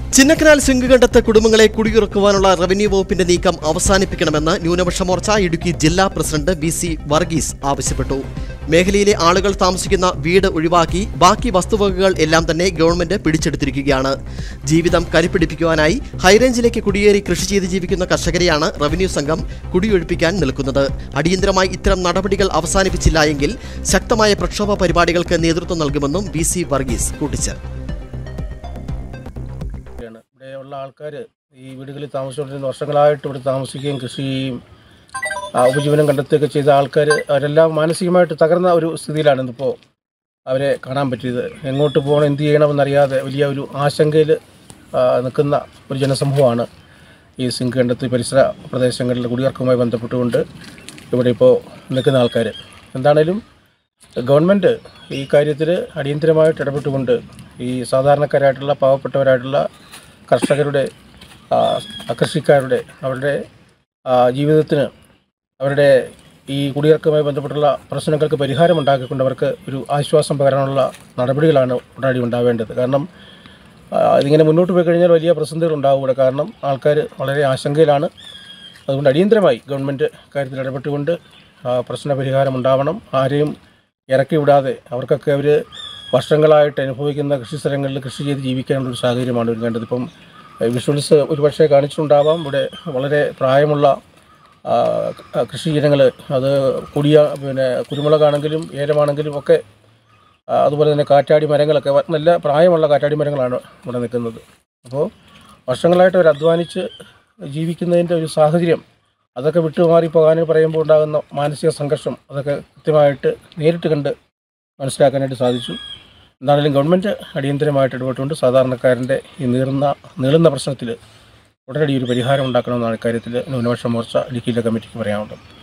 ചിന്നക്കനാൽ സിംഗുകണ്ടത്ത് കുടുംബങ്ങളെ കുടിയിറക്കുവാനുള്ള റവന്യൂ വകുപ്പിന്റെ നീക്കം അവസാനിപ്പിക്കണമെന്ന് ന്യൂനപക്ഷ മോർച്ച ഇടുക്കി ജില്ലാ പ്രസിഡന്റ് വി സി വർഗീസ് ആവശ്യപ്പെട്ടു മേഖലയിലെ ആളുകൾ താമസിക്കുന്ന വീട് ഒഴിവാക്കി ബാക്കി വസ്തുവകകൾ എല്ലാം തന്നെ ഗവൺമെന്റ് പിടിച്ചെടുത്തിരിക്കുകയാണ് ജീവിതം കരുപിടിപ്പിക്കുവാനായി ഹൈറേഞ്ചിലേക്ക് കുടിയേറി കൃഷി ചെയ്ത് ജീവിക്കുന്ന കർഷകരെയാണ് റവന്യൂ സംഘം കുടിയൊഴിപ്പിക്കാൻ നിൽക്കുന്നത് അടിയന്തരമായി ഇത്തരം നടപടികൾ അവസാനിപ്പിച്ചില്ല എങ്കിൽ ശക്തമായ പ്രക്ഷോഭ പരിപാടികൾക്ക് നേതൃത്വം നൽകുമെന്നും വി സി വർഗീസ് കൂട്ടിച്ചേർത്തു ാണ് ഇവിടെയുള്ള ആൾക്കാർ ഈ വീടുകളിൽ താമസിച്ചുകൊണ്ടിരുന്ന വർഷങ്ങളായിട്ട് ഇവിടെ താമസിക്കുകയും കൃഷി ചെയ്യുകയും ആ, ഉപജീവനം കണ്ടെത്തുകയൊക്കെ ചെയ്ത ആൾക്കാർ അവരെല്ലാം മാനസികമായിട്ട് തകർന്ന ഒരു സ്ഥിതിയിലാണ് ഇന്നിപ്പോൾ അവരെ കാണാൻ പറ്റിയത് എങ്ങോട്ട് പോകണം എന്ത് ചെയ്യണമെന്നറിയാതെ വലിയ ഒരു ആശങ്കയിൽ നിൽക്കുന്ന ഒരു ജനസമൂഹമാണ് ഈ സിങ്ക് കണ്ടത്ത് പരിസര പ്രദേശങ്ങളിൽ കുടിയിറക്കുമായി ബന്ധപ്പെട്ടുകൊണ്ട് ഇവിടെ ഇപ്പോൾ നിൽക്കുന്ന ആൾക്കാർ എന്താണേലും ഗവൺമെൻറ് ഈ കാര്യത്തിൽ അടിയന്തരമായിട്ട് ഇടപെട്ടുകൊണ്ട് ഈ സാധാരണക്കാരായിട്ടുള്ള പാവപ്പെട്ടവരായിട്ടുള്ള കർഷകരുടെ ആ, കൃഷിക്കാരുടെ അവരുടെ ആ, ജീവിതത്തിന് അവരുടെ ഈ കുടിയിറക്കുമായി ബന്ധപ്പെട്ടുള്ള പ്രശ്നങ്ങൾക്ക് പരിഹാരം ഉണ്ടാക്കിക്കൊണ്ട് അവർക്ക് ഒരു ആശ്വാസം പകരാനുള്ള നടപടികളാണ് ഉടനടി ഉണ്ടാവേണ്ടത് കാരണം ആ, ഇതിങ്ങനെ മുന്നോട്ട് പോയി കഴിഞ്ഞാൽ വലിയ പ്രതിസന്ധികൾ ഉണ്ടാവും ഇവിടെ കാരണം ആൾക്കാർ വളരെ ആശങ്കയിലാണ് അതുകൊണ്ട് അടിയന്തരമായി ഗവൺമെൻറ് കാര്യത്തിൽ ഇടപെട്ടുകൊണ്ട് ആ, പ്രശ്ന പരിഹാരം ഉണ്ടാവണം ആരെയും ഇറക്കി വിടാതെ അവർക്കൊക്കെ അവർ വർഷങ്ങളായിട്ട് അനുഭവിക്കുന്ന കൃഷി സ്ഥലങ്ങളിൽ കൃഷി ചെയ്ത് ജീവിക്കാനുള്ള ഒരു സാഹചര്യമാണ് ഒരുങ്ങേണ്ടത് ഇപ്പം വിഷ്വൽസ് ഒരുപക്ഷെ കാണിച്ചിട്ടുണ്ടാവാം ഇവിടെ വളരെ പ്രായമുള്ള ആ, ക- കൃഷി ഇനങ്ങൾ അത് കുടിയ പിന്നെ കുരുമുളകാണെങ്കിലും ഏലമാണെങ്കിലും ഒക്കെ ആ, അതുപോലെ തന്നെ കാറ്റാടി മരങ്ങളൊക്കെ വ- നല്ല പ്രായമുള്ള കാറ്റാടി മരങ്ങളാണ് ഇവിടെ നിൽക്കുന്നത് അപ്പോൾ വർഷങ്ങളായിട്ട് അവർ അധ്വാനിച്ച് ജീവിക്കുന്നതിൻ്റെ ഒരു സാഹചര്യം അതൊക്കെ വിട്ടുമാറി പോകാൻ പറയുമ്പോൾ ഉണ്ടാകുന്ന മാനസിക സംഘർഷം അതൊക്കെ കൃത്യമായിട്ട് നേരിട്ട് കണ്ട് മനസ്സിലാക്കാനായിട്ട് സാധിച്ചു എന്താണെങ്കിലും ഗവൺമെൻറ് അടിയന്തരമായിട്ട് ഇടപെട്ടുകൊണ്ട് സാധാരണക്കാരൻ്റെ ഈ നീറുന്ന നീളുന്ന പ്രശ്നത്തിൽ ഉടനടി ഒരു പരിഹാരം ഉണ്ടാക്കണമെന്നാണ് ഇക്കാര്യത്തിൽ ന്യൂനപക്ഷ മോർച്ച ഇടുക്കിയിലെ കമ്മിറ്റിക്ക് പറയാനുള്ളത്